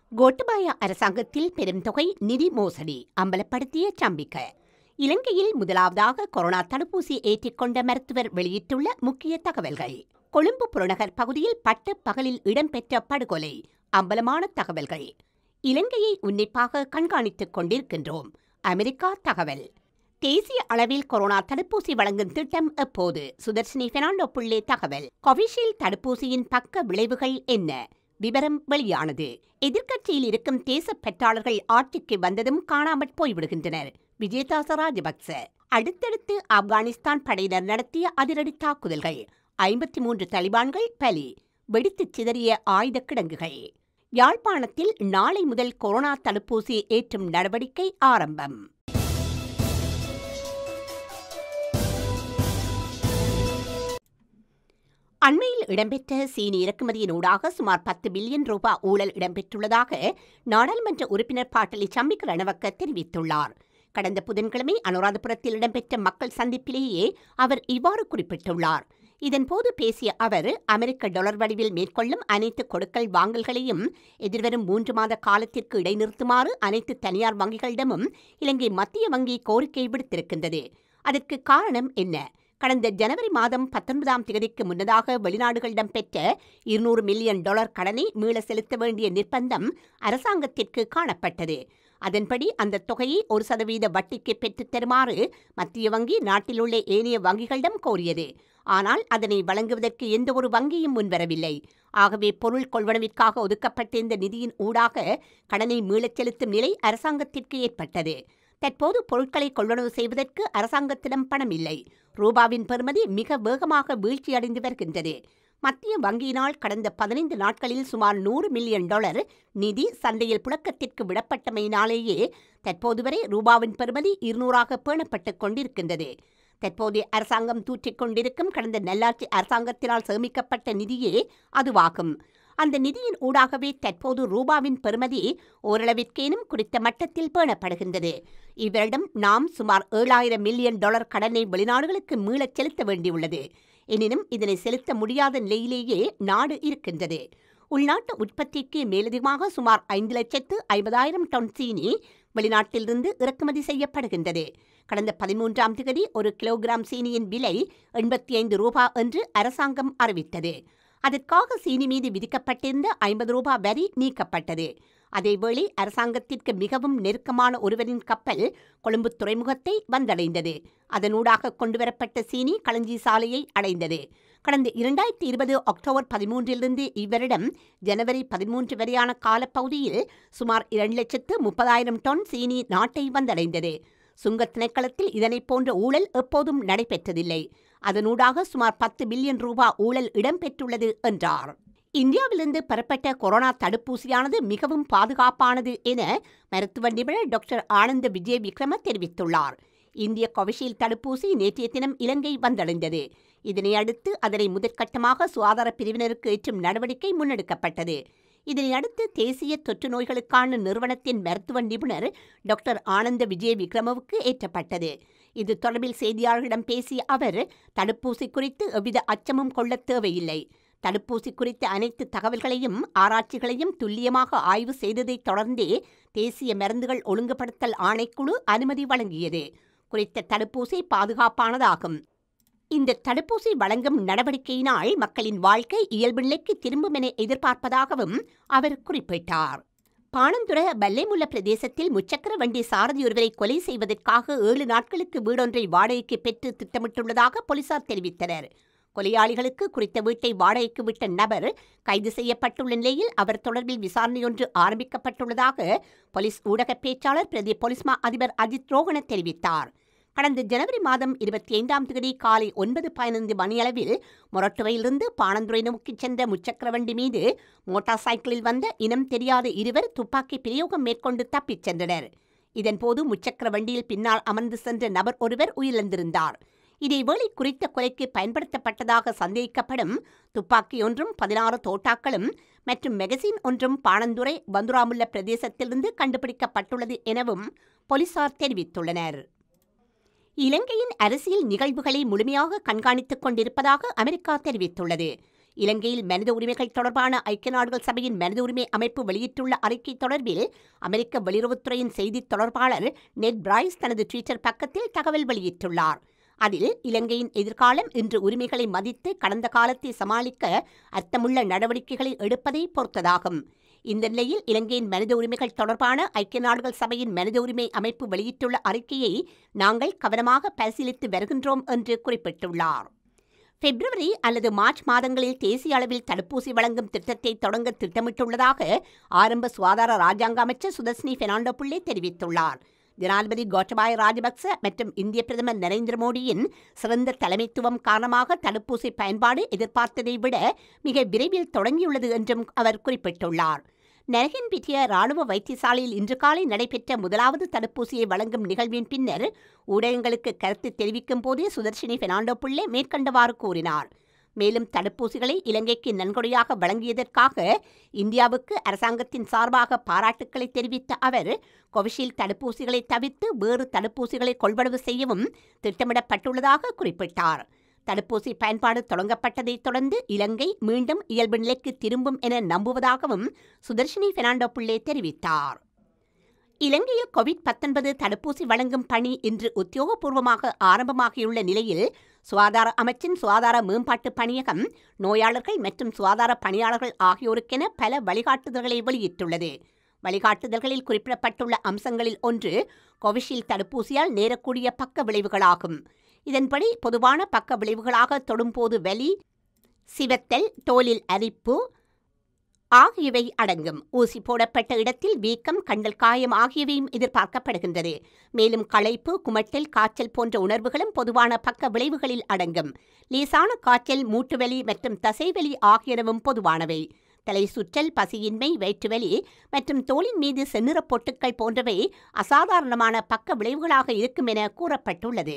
கோட்டபாய அரசாங்கத்தில் பெரும் தொகை நிதி மோசடி அம்பலப்படுத்திய சம்பிக்க இலங்கையில் முதலாவதாக கொரோனா தடுப்பூசி ஏற்றிக்கொண்ட மருத்துவர் வெளியிட்டுள்ள முக்கிய தகவல்கள் கொழும்பு புறநகர் பகுதியில் பட்டு பகலில் இடம்பெற்ற படுகொலை அம்பலமான தகவல்கள் இலங்கையை உன்னிப்பாக கண்காணித்துக் கொண்டிருக்கின்றோம் அமெரிக்கா தகவல் தேசிய அளவில் கொரோனா தடுப்பூசி வழங்கும் திட்டம் எப்போது சுதர்ஷினி பெர்னாண்டோ புள்ளே தகவல் கோவிஷீல்டு தடுப்பூசியின் பக்க விளைவுகள் என்ன விவரம் வெளியானது எதிர்க்கட்சியில் இருக்கும் தேச பெற்றாளர்கள் ஆட்சிக்கு வந்ததும் காணாமற் போய்விடுகின்றனர் விஜயதாச ராஜபக்ச அடுத்தடுத்து ஆப்கானிஸ்தான் படையினர் நடத்திய அதிரடி தாக்குதல்கள் ஐம்பத்தி மூன்று தலிபான்கள் பலி வெடித்துச் சிதறிய ஆயுத கிடங்குகள் யாழ்ப்பாணத்தில் நாளை முதல் கொரோனா தடுப்பூசி ஏற்றும் நடவடிக்கை ஆரம்பம் அண்மையில் இடம்பெற்ற சீனி இறக்குமதியினூடாக சுமார் பத்து பில்லியன் ரூபாய் ஊழல் இடம்பெற்றுள்ளதாக நாடாளுமன்ற உறுப்பினர் பாட்டலி சம்பிக்க ரணவக்க தெரிவித்துள்ளார் கடந்த புதன்கிழமை அனுராதபுரத்தில் இடம்பெற்ற மக்கள் சந்திப்பிலேயே அவர் இவ்வாறு குறிப்பிட்டுள்ளார் இதன்போது பேசிய அவர் அமெரிக்க டாலர் வடிவில் மேற்கொள்ளும் அனைத்து கொடுக்கல் வாங்கல்களையும் எதிர்வரும் மூன்று மாத காலத்திற்கு இடைநிறுத்துமாறு அனைத்து தனியார் வங்கிகளிடமும் இலங்கை மத்திய வங்கி கோரிக்கை விடுத்திருக்கின்றது அதற்கு காரணம் என்ன கடந்த ஜனவரி மாதம் பத்தொன்பதாம் தேதிக்கு முன்னதாக வெளிநாடுகளிடம் பெற்ற இருநூறு மில்லியன் டாலர் கடனை மீள செலுத்த வேண்டிய நிர்பந்தம் அரசாங்கத்திற்கு காணப்பட்டது அதன்படி அந்த தொகையை ஒரு சதவீத வட்டிக்கு பெற்றுத் தருமாறு மத்திய வங்கி நாட்டில் உள்ள ஏனைய வங்கிகளிடம் கோரியது ஆனால் அதனை வழங்குவதற்கு எந்த ஒரு வங்கியும் முன்வரவில்லை ஆகவே பொருள் கொள்வனவிற்காக ஒதுக்கப்பட்டிருந்த நிதியின் ஊடாக கடனை மீளச் செலுத்தும் நிலை அரசாங்கத்திற்கு ஏற்பட்டது தற்போது பொருட்களை கொள்வனவு செய்வதற்கு அரசாங்கத்திடம் பணம் இல்லை ரூபாவின் பெறுமதி மிக வேகமாக வீழ்ச்சியடைந்து வருகின்றது மத்திய வங்கியினால் கடந்த பதினைந்து நாட்களில் சுமார் நூறு மில்லியன் டாலர் நிதி சந்தையில் புழக்கத்திற்கு விடப்பட்டமையினாலேயே தற்போது வரை ரூபாவின் பெறுமதி இருநூறாக பேணப்பட்டுக் கொண்டிருக்கின்றது தற்போதைய அரசாங்கம் தூற்றிக் கொண்டிருக்கும் கடந்த நல்லாட்சி அரசாங்கத்தினால் சேமிக்கப்பட்ட நிதியே அதுவாகும் அந்த நிதியின் ஊடாகவே தற்போது ரூபாவின் பெறுமதி ஓரளவிற்கேனும் குறித்த மட்டத்தில் பேணப்படுகின்றது இவரிடம் நாம் சுமார் ஏழாயிரம் மில்லியன் டாலர் கடனை வெளிநாடுகளுக்கு மீளச் செலுத்த வேண்டியுள்ளது எனினும் இதனை செலுத்த முடியாத நிலையிலேயே நாடு இருக்கின்றது உள்நாட்டு உற்பத்திக்கு மேலதிகமாக சுமார் ஐந்து லட்சத்து ஐம்பதாயிரம் டன் சீனி வெளிநாட்டிலிருந்து இறக்குமதி செய்யப்படுகின்றது கடந்த பதிமூன்றாம் தேதி ஒரு கிலோகிராம் சீனியின் விலை எண்பத்தி ஐந்து ரூபா என்று அரசாங்கம் அறிவித்தது அதற்காக சீனி மீது விதிக்கப்பட்டிருந்த ஐம்பது ரூபாய் வரி நீக்கப்பட்டது அதேவேளை அரசாங்கத்திற்கு மிகவும் நெருக்கமான ஒருவரின் கப்பல் கொழும்பு துறைமுகத்தை வந்தடைந்தது அதனூடாக கொண்டுவரப்பட்ட சீனி களஞ்சி சாலையை அடைந்தது கடந்த இரண்டாயிரத்தி இருபது அக்டோபர் பதிமூன்றிலிருந்து இவ்வரிடம் ஜனவரி பதிமூன்று வரையான காலப்பகுதியில் சுமார் இரண்டு லட்சத்து முப்பதாயிரம் டன் சீனி நாட்டை வந்தடைந்தது சுங்கத் திணைக்களத்தில் இதனைப் போன்ற ஊழல் எப்போதும் நடைபெற்றதில்லை அதனூடாக சுமார் பத்து பில்லியன் ரூபாய் ஊழல் இடம்பெற்றுள்ளது என்றார் இந்தியாவிலிருந்து பெறப்பட்ட கொரோனா தடுப்பூசியானது மிகவும் பாதுகாப்பானது என மருத்துவ நிபுணர் டாக்டர் ஆனந்த விஜய் விக்ரம தெரிவித்துள்ளார் இந்திய கோவிஷீல்டு தடுப்பூசி நேற்றைய தினம் இலங்கை வந்தடைந்தது இதனை அடுத்து அதனை முதற்கட்டமாக சுகாதார பிரிவினருக்கு ஏற்றும் நடவடிக்கை முன்னெடுக்கப்பட்டது இதனை அடுத்து தேசிய தொற்று நோய்களுக்கான நிறுவனத்தின் மருத்துவ நிபுணர் டாக்டர் ஆனந்த விஜய விக்ரமவுக்கு ஏற்றப்பட்டது இது தொடர்பில் செய்தியாளர்களிடம் பேசிய அவர் தடுப்பூசி குறித்து எவ்வித அச்சமும் கொள்ளத் தேவையில்லை தடுப்பூசி குறித்த அனைத்து தகவல்களையும் ஆராய்ச்சிகளையும் துல்லியமாக ஆய்வு செய்ததைத் தொடர்ந்தே தேசிய மருந்துகள் ஒழுங்குபடுத்தல் ஆணைக்குழு அனுமதி வழங்கியது குறித்த தடுப்பூசி பாதுகாப்பானதாகும் இந்த தடுப்பூசி வழங்கும் நடவடிக்கையினால் மக்களின் வாழ்க்கை இயல்பு நிலைக்கு திரும்பும் என எதிர்பார்ப்பதாகவும் அவர் குறிப்பிட்டார் பாணந்துர பல்லேமுல்ல பிரதேசத்தில் முச்சக்கர வண்டி சாரதி ஒருவரை கொலை செய்வதற்காக ஏழு நாட்களுக்கு வீடொன்றை வாடகைக்கு பெற்று திட்டமிட்டுள்ளதாக போலீசார் தெரிவித்தனர் கொலையாளிகளுக்கு குறித்த வீட்டை வாடகைக்கு விட்ட நபர் கைது செய்யப்பட்டுள்ள நிலையில் அவர் தொடர்பில் விசாரணையொன்று ஆரம்பிக்கப்பட்டுள்ளதாக போலீஸ் ஊடக பேச்சாளர் பிரதி போலீஸ்மா அதிபர் அஜித் ரோகன தெரிவித்தார் கடந்த ஜனவரி மாதம் இருபத்தி ஐந்தாம் தேதி காலை ஒன்பது பதினைந்து மணியளவில் மொரட்டுவையிலிருந்து பாணந்துரை நோக்கிச் சென்ற முச்சக்கரவண்டி மீது மோட்டார் சைக்கிளில் வந்த இனம் தெரியாத இருவர் துப்பாக்கி பிரயோகம் மேற்கொண்டு தப்பிச் சென்றனர் இதன்போது முச்சக்கர வண்டியில் பின்னால் அமர்ந்து சென்ற நபர் ஒருவர் உயிரிழந்திருந்தார் இதேவேளை குறித்த கொலைக்கு பயன்படுத்தப்பட்டதாக சந்தேகிக்கப்படும் துப்பாக்கி ஒன்றும் பதினாறு தோட்டாக்களும் மற்றும் மெகசின் ஒன்றும் பாணந்துரை பந்துராமுல்ல பிரதேசத்திலிருந்து கண்டுபிடிக்கப்பட்டுள்ளது எனவும் போலீசார் தெரிவித்துள்ளனர் இலங்கையின் அரசியல் நிகழ்வுகளை முழுமையாக கண்காணித்துக் கொண்டிருப்பதாக அமெரிக்கா தெரிவித்துள்ளது இலங்கையில் மனித உரிமைகள் தொடர்பான ஐக்கிய நாடுகள் சபையின் மனித உரிமை அமைப்பு வெளியிட்டுள்ள அறிக்கை தொடர்பில் அமெரிக்க வெளியுறவுத்துறையின் செய்தித் தொடர்பாளர் நெட் பிரைஸ் தனது ட்விட்டர் பக்கத்தில் தகவல் வெளியிட்டுள்ளார் அதில் இலங்கையின் எதிர்காலம் இன்று உரிமைகளை மதித்து கடந்த காலத்தை சமாளிக்க அர்த்தமுள்ள நடவடிக்கைகளை எடுப்பதை பொறுத்ததாகும் இந்த நிலையில் இலங்கையின் மனித உரிமைகள் தொடர்பான ஐக்கிய நாடுகள் சபையின் மனித உரிமை அமைப்பு வெளியிட்டுள்ள அறிக்கையை நாங்கள் கவனமாக பரிசீலித்து வருகின்றோம் என்று குறிப்பிட்டுள்ளார் பிப்ரவரி அல்லது மார்ச் மாதங்களில் தேசிய அளவில் தடுப்பூசி வழங்கும் திட்டத்தை தொடங்க திட்டமிட்டுள்ளதாக ஆரம்ப சுகாதார ராஜாங்க அமைச்சர் சுதர்ஷினி பெர்னாண்டோ புள்ளே தெரிவித்துள்ளார் ஜனாதிபதி கோட்டபாய ராஜபக்ச மற்றும் இந்திய பிரதமர் நரேந்திர மோடியின் சிறந்த தலைமைத்துவம் காரணமாக தடுப்பூசி பயன்பாடு எதிர்பார்த்ததை விட மிக விரைவில் தொடங்கியுள்ளது என்றும் அவர் குறிப்பிட்டுள்ளார் நரகன்பிட்டிய ராணுவ வைத்தியசாலையில் இன்று காலை நடைபெற்ற முதலாவது தடுப்பூசியை வழங்கும் நிகழ்வின் பின்னர் ஊடகங்களுக்கு கருத்து தெரிவிக்கும் போதே சுதர்ஷினி பெர்னாண்டோ புள்ளே மேற்கண்டவாறு கூறினார் மேலும் தடுப்பூசிகளை இலங்கைக்கு நன்கொடையாக வழங்கியதற்காக இந்தியாவுக்கு அரசாங்கத்தின் சார்பாக பாராட்டுக்களை தெரிவித்த அவர் கோவிஷீல்டு தடுப்பூசிகளை தவிர்த்து வேறு தடுப்பூசிகளை கொள்வனவு செய்யவும் திட்டமிடப்பட்டுள்ளதாக குறிப்பிட்டார் தடுப்பூசி பயன்பாடு தொடங்கப்பட்டதைத் தொடர்ந்து இலங்கை மீண்டும் இயல்பு நிலைக்கு திரும்பும் என நம்புவதாகவும் சுதர்ஷினி பெர்னாண்டோ புள்ளே தெரிவித்தார் இலங்கையில் கோவிட் பத்தொன்பது தடுப்பூசி வழங்கும் பணி இன்று உத்தியோகபூர்வமாக ஆரம்பமாகியுள்ள நிலையில் சுகாதார அமைச்சின் சுகாதார மேம்பாட்டு பணியகம் நோயாளர்கள் மற்றும் சுகாதார பணியாளர்கள் ஆகியோருக்கென பல வழிகாட்டுதல்களை வெளியிட்டுள்ளது வழிகாட்டுதல்களில் குறிப்பிடப்பட்டுள்ள அம்சங்களில் ஒன்று கோவிஷீல்டு தடுப்பூசியால் நேரக்கூடிய பக்க விளைவுகளாகும் இதன்படி பொதுவான பக்க விளைவுகளாக தொடும்போது வலி சிவத்தல் தோலில் அரிப்பு ஆகியவை அடங்கும் ஊசி போடப்பட்ட இடத்தில் வீக்கம் கண்டல் காயம் ஆகியவையும் எதிர்பார்க்கப்படுகின்றது மேலும் களைப்பு குமட்டல் காய்ச்சல் போன்ற உணர்வுகளும் பொதுவான பக்க விளைவுகளில் அடங்கும் லேசான காய்ச்சல் மூட்டுவலி மற்றும் தசைவலி ஆகியனவும் பொதுவானவை தலை சுற்றல் பசியின்மை வயிற்றுவலி மற்றும் தோலின் மீது செந்நிறப் பொட்டுக்கள் போன்றவை அசாதாரணமான பக்க விளைவுகளாக இருக்கும் என கூறப்பட்டுள்ளது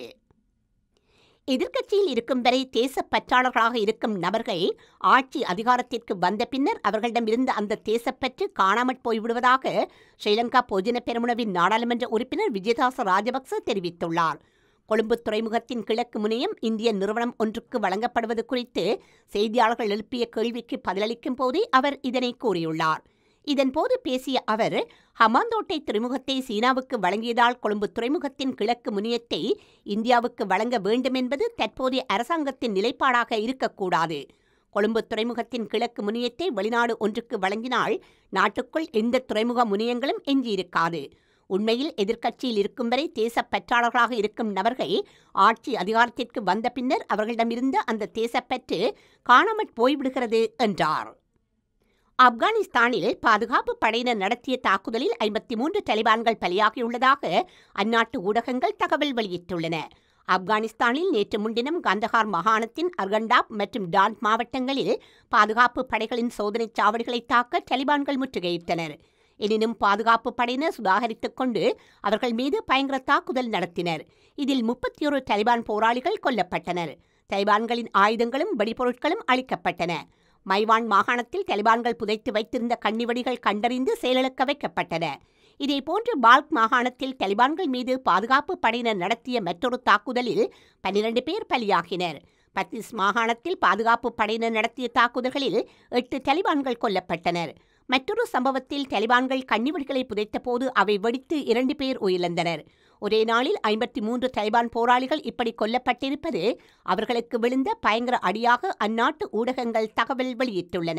எதிர்க்கட்சியில் இருக்கும் வரை தேசப்பற்றாளர்களாக இருக்கும் நபர்கள் ஆட்சி அதிகாரத்திற்கு வந்த பின்னர் அவர்களிடமிருந்து அந்த தேசப்பற்று காணாமற் போய்விடுவதாக ஸ்ரீலங்கா பொதுஜன பெருமுனவின் நாடாளுமன்ற உறுப்பினர் விஜயதாச ராஜபக்ச தெரிவித்துள்ளார் கொழும்பு துறைமுகத்தின் கிழக்கு முனையம் இந்திய நிறுவனம் ஒன்றுக்கு வழங்கப்படுவது குறித்து செய்தியாளர்கள் எழுப்பிய கேள்விக்கு பதிலளிக்கும் போதே அவர் இதனை கூறியுள்ளார் இதன்போது பேசிய அவர் ஹமாந்தோட்டை துறைமுகத்தை சீனாவுக்கு வழங்கியதால் கொழும்பு துறைமுகத்தின் கிழக்கு முனையத்தை இந்தியாவுக்கு வழங்க வேண்டும் என்பது தற்போதைய அரசாங்கத்தின் நிலைப்பாடாக இருக்கக்கூடாது கொழும்பு துறைமுகத்தின் கிழக்கு முனையத்தை வெளிநாடு ஒன்றுக்கு வழங்கினால் நாட்டுக்குள் எந்த துறைமுக முனையங்களும் எஞ்சியிருக்காது உண்மையில் எதிர்க்கட்சியில் இருக்கும் வரை தேசப்பற்றாளர்களாக இருக்கும் நபர்கள் ஆட்சி அதிகாரத்திற்கு வந்த பின்னர் அவர்களிடமிருந்த அந்த தேசப்பற்று காணாமற் போய்விடுகிறது என்றார் ஆப்கானிஸ்தானில் பாதுகாப்பு படையினர் நடத்திய தாக்குதலில் ஐம்பத்தி மூன்று தலிபான்கள் பலியாகியுள்ளதாக அந்நாட்டு ஊடகங்கள் தகவல் வெளியிட்டுள்ளன ஆப்கானிஸ்தானில் நேற்று முன்தினம் கந்தஹார் மாகாணத்தின் அர்கண்டாப் மற்றும் டான் மாவட்டங்களில் பாதுகாப்பு படைகளின் சோதனைச் சாவடிகளை தாக்க தலிபான்கள் முற்றுகையிட்டனர் எனினும் பாதுகாப்பு படையினர் சுதாகரித்துக் கொண்டு அவர்கள் மீது பயங்கர தாக்குதல் நடத்தினர் இதில் முப்பத்தி ஒரு தலிபான் போராளிகள் கொல்லப்பட்டனர் தலிபான்களின் ஆயுதங்களும் வெடிபொருட்களும் அளிக்கப்பட்டன மைவான் மாகாணத்தில் தலிபான்கள் புதைத்து வைத்திருந்த கண்ணிவடிகள் கண்டறிந்து செயலிழக்க வைக்கப்பட்டன இதேபோன்று பால்க் மாகாணத்தில் தலிபான்கள் மீது பாதுகாப்பு படையினர் நடத்திய மற்றொரு தாக்குதலில் பன்னிரண்டு பேர் பலியாகினர் பத்திஸ் மாகாணத்தில் பாதுகாப்பு படையினர் நடத்திய தாக்குதல்களில் எட்டு தலிபான்கள் கொல்லப்பட்டனர் மற்றொரு சம்பவத்தில் தலிபான்கள் கண்ணிவடிகளை புதைத்தபோது அவை வெடித்து இரண்டு பேர் உயிரிழந்தனர் ஒரே நாளில் ஐம்பத்தி மூன்று தலிபான் போராளிகள் இப்படி கொல்லப்பட்டிருப்பது அவர்களுக்கு விழுந்த பயங்கர அடியாக அந்நாட்டு ஊடகங்கள் தகவல் வெளியிட்டுள்ளன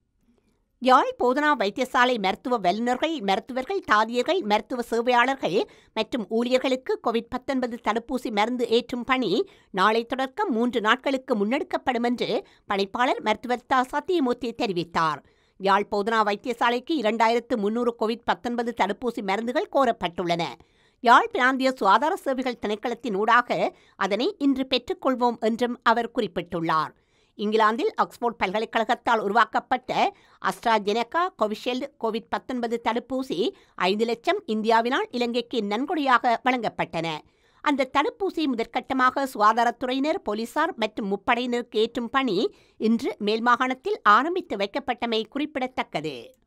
யாழ் போதனா வைத்தியசாலை மருத்துவ வல்லுநர்கள் மருத்துவர்கள் தாதியர்கள் மருத்துவ சேவையாளர்கள் மற்றும் ஊழியர்களுக்கு கோவிட் பத்தொன்பது தடுப்பூசி மருந்து ஏற்றும் பணி நாளை தொடக்கம் மூன்று நாட்களுக்கு முன்னெடுக்கப்படும் என்று பணிப்பாளர் மருத்துவர் தா சத்தியமூர்த்தி தெரிவித்தார் யாழ் போதனா வைத்தியசாலைக்கு இரண்டாயிரத்து முன்னூறு கோவிட் பத்தொன்பது தடுப்பூசி மருந்துகள் கோரப்பட்டுள்ளன யாழ் பிராந்திய சுகாதார சேவைகள் திணைக்களத்தின் ஊடாக அதனை இன்று பெற்றுக்கொள்வோம் என்றும் அவர் குறிப்பிட்டுள்ளார் இங்கிலாந்தில் ஆக்ஸ்போர்ட் பல்கலைக்கழகத்தால் உருவாக்கப்பட்ட அஸ்ட்ராஜெனகா கோவிஷீல்டு கோவிட் பத்தொன்பது தடுப்பூசி ஐந்து லட்சம் இந்தியாவினால் இலங்கைக்கு நன்கொடையாக வழங்கப்பட்டன அந்த தடுப்பூசி முதற்கட்டமாக சுகாதாரத்துறையினர் போலீசார் மற்றும் முப்படையினருக்கு ஏற்றும் பணி இன்று மேல் மாகாணத்தில் ஆரம்பித்து வைக்கப்பட்டமை குறிப்பிடத்தக்கது